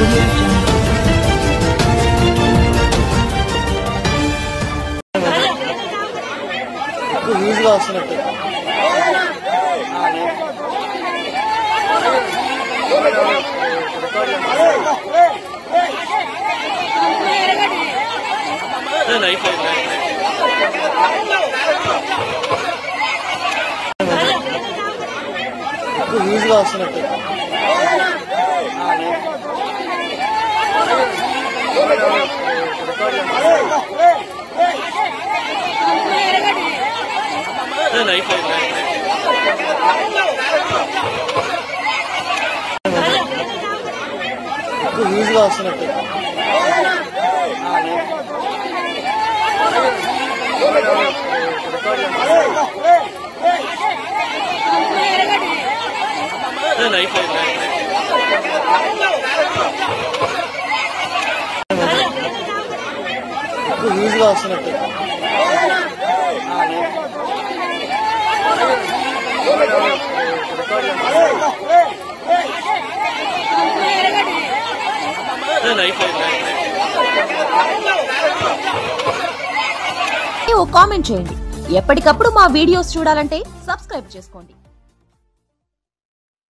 audio jungle. ఎక్కువ ఈజీగా వస్తున్నట్టు ఎక్కువ ఈజీగా వస్తున్నట్టు ఎక్కువ ఈజీగా వస్తున్నట్టు ఎక్కువ ఈజీగా వస్తున్నట్టు ఓ కామెంట్ చేయండి ఎప్పటికప్పుడు మా వీడియోస్ చూడాలంటే సబ్స్క్రైబ్ చేసుకోండి